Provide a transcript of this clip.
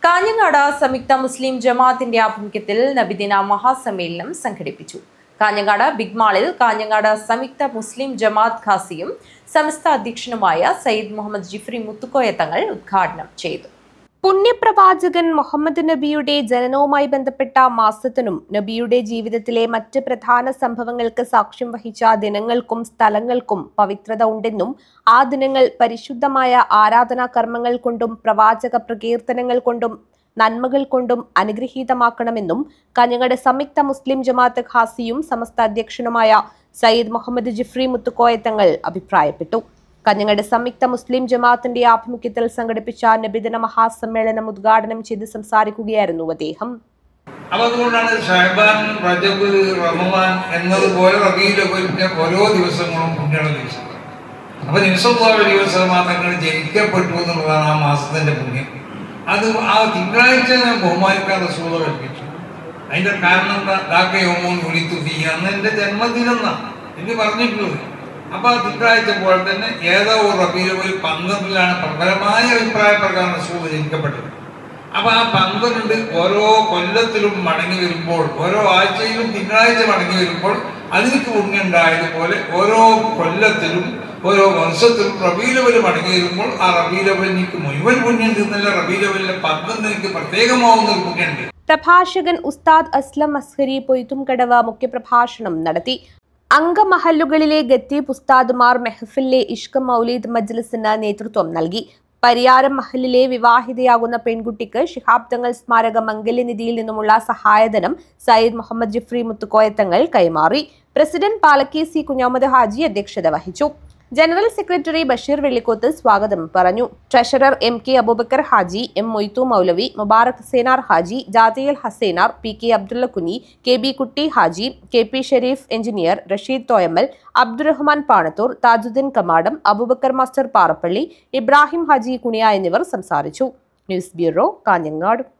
കാഞ്ഞങ്ങാട് സംയുക്ത മുസ്ലിം ജമാഅത്തിന്റെ ആഭിമുഖ്യത്തിൽ നബിദിന മഹാസമ്മേളനം സംഘടിപ്പിച്ചു കാഞ്ഞങ്ങാട് ബിഗ് മാളിൽ കാഞ്ഞങ്ങാട് സംയുക്ത മുസ്ലിം ജമാഅത്ത് ഖാസിയും സംസ്ഥ അധ്യക്ഷനുമായ സയ്യിദ് മുഹമ്മദ് ജിഫ്രി മുത്തുക്കോയ തങ്ങൾ ഉദ്ഘാടനം ചെയ്തു പുണ്യപ്രവാചകൻ മുഹമ്മദ് നബിയുടെ ജനനവുമായി ബന്ധപ്പെട്ട മാസത്തിനും നബിയുടെ ജീവിതത്തിലെ മറ്റ് പ്രധാന സംഭവങ്ങൾക്ക് സാക്ഷ്യം വഹിച്ച ദിനങ്ങൾക്കും സ്ഥലങ്ങൾക്കും പവിത്രത ഉണ്ടെന്നും ആ ദിനങ്ങൾ പരിശുദ്ധമായ ആരാധനാ കർമ്മങ്ങൾ കൊണ്ടും പ്രവാചക പ്രകീർത്തനങ്ങൾ കൊണ്ടും നന്മകൾ കൊണ്ടും അനുഗ്രഹീതമാക്കണമെന്നും കാഞ്ഞങ്ങാട് സംയുക്ത മുസ്ലിം ജമാഅത്ത് ഖാസിയും സമസ്ത അധ്യക്ഷനുമായ സയ്യിദ് മുഹമ്മദ് ജിഫ്രി മുത്തുക്കോയ തങ്ങൾ അഭിപ്രായപ്പെട്ടു കാഞ്ഞങ്ങാട് സംയുക്ത മുസ്ലിം ജമാഅത്തിന്റെ ആഭിമുഖ്യത്തിൽ സംഘടിപ്പിച്ച നബിദിന മഹാസമ്മേളനം ഉദ്ഘാടനം ചെയ്ത് സംസാരിക്കുകയായിരുന്നു അദ്ദേഹം അപ്പൊ അതുകൊണ്ടാണ് ഷഹബാൻ റജബ് റമദാൻ എന്നതുപോലെ റബീലവലിന്റെ ഓരോ ദിവസങ്ങളും പുണ്യമുള്ള ദിവസം അപ്പൊ നിമിഷമുള്ള ദിവസം തങ്ങൾ ജനിക്കപ്പെട്ടു എന്നുള്ളതാണ് ആ മാസത്തിന്റെ പുണ്യം അത് ആ തിങ്കളാഴ്ച ഞാൻ ബഹുമാനിക്കാൻ റസൂള കൽപ്പിച്ചു അതിന്റെ കാരണം എന്താ ദാക്കയോമോൻ വിളിത്തുഫി അന്ന് എന്റെ ജന്മദിനം എന്നാ എന്ന് പറഞ്ഞിട്ടുള്ളത് അപ്പൊ ആ തിങ്കളാഴ്ച പോലെ തന്നെ ഏതോ ഒരു റബീലവൽ പന്ത്രണ്ടിലാണ് പ്രബലമായ അഭിപ്രായ പ്രകാരം റസൂള ജനിക്കപ്പെട്ടത് അപ്പൊ ആ പന്ത്രണ്ട് ഓരോ കൊല്ലത്തിലും മടങ്ങി വരുമ്പോൾ ഓരോ ആഴ്ചയിലും തിങ്കളാഴ്ച മടങ്ങി വരുമ്പോൾ അതിലേക്ക് പുണ്യുണ്ടായതുപോലെ ഓരോ കൊല്ലത്തിലും ഓരോ വർഷത്തിലും റബീലവല് മടങ്ങി വരുമ്പോൾ ആ റബീലവലിക്ക് മുഴുവൻ പുണ്യം തിന്നല്ല റബീലവലിലെ പന്ത്രണ്ടിലേക്ക് പ്രത്യേകമാവുന്ന ഒരു പുണ്യുണ്ട് പ്രഭാഷകൻ ഉസ്താദ് അസ്ലം അസ്ഹരി പൊയ്ത്തുംകടവ് മുഖ്യപ്രഭാഷണം നടത്തി അംഗമഹല്ലുകളിലെ ഗത്തീബ് ഉസ്താദുമാർ മെഹഫിലെ ഇഷ്ക മൗലീദ് മജ്ലിസിന് നേതൃത്വം നൽകി പരിയാരം മഹലിലെ വിവാഹിതയാകുന്ന പെൺകുട്ടിക്ക് ശിഹാബ് തങ്ങൾ സ്മാരക മംഗല്യനിധിയിൽ നിന്നുമുള്ള സഹായധനം സയ്യിദ് മുഹമ്മദ് ജിഫ്രി മുത്തുക്കോയത്തങ്ങൾ കൈമാറി പ്രസിഡന്റ് പാലക്കി സി കുഞ്ഞാമത് ഹാജി അധ്യക്ഷത വഹിച്ചു ജനറൽ സെക്രട്ടറി ബഷീർ വെള്ളിക്കോത്ത് സ്വാഗതം പറഞ്ഞു treasurer M K Aboobacker Haji M Moithu Moulavi Mubarak Hasainar Haji Jathiyal Hasainar P K Abdulla Kunhi K B Kutty Haji K P Sharif engineer Rasheed Thoyammal Abdurahman Panathur Thajudheen Kamadam Aboobacker master Parappally Ibrahim Haji Kuniya എന്നിവർ സംസാരിച്ചു ന്യൂസ് ബ്യൂറോ കാഞ്ഞങ്ങാട്